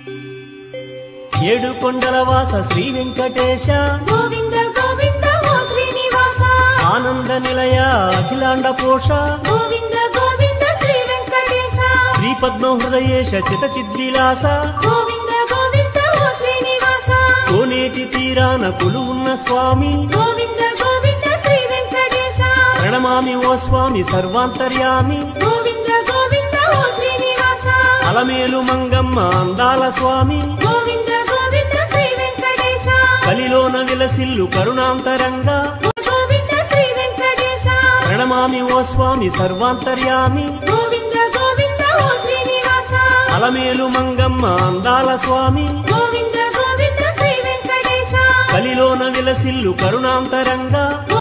ఏడు కొండల వాస శ్రీ వెంకటేశ గోవింద గోవింద ఓ శ్రీనివాస ఆనంద నిలయ అఖిలాండ పోష గోవింద గోవింద శ్రీ వెంకటేశ శ్రీ పద్మ హృదయేశ చిత చిద్విలాస గోవింద గోవింద ఓ శ్రీనివాస కోనేటి తీరాన కొలువున్న స్వామి గోవింద గోవింద శ్రీ వెంకటేశ ప్రణమామి ఓ స్వామి సర్వాంతర్యామి గోవింద గోవింద ఓ శ్రీనివాస అలమేలు మంగమ్మ అందాల స్వామి గోవింద గోవింద శ్రీ వెంకటేశ కలిలోన విలసిల్లు కరుణాంతరంగా గోవింద శ్రీ వెంకటేశ ప్రణమామి ఓ స్వామి సర్వాంతర్యామి గోవింద గోవింద ఓ శ్రీనివాస అలమేలు మంగమ్మ అందాల స్వామి గోవింద గోవింద శ్రీ వెంకటేశ కలిలోన విలసిల్లు కరుణాంతరంగా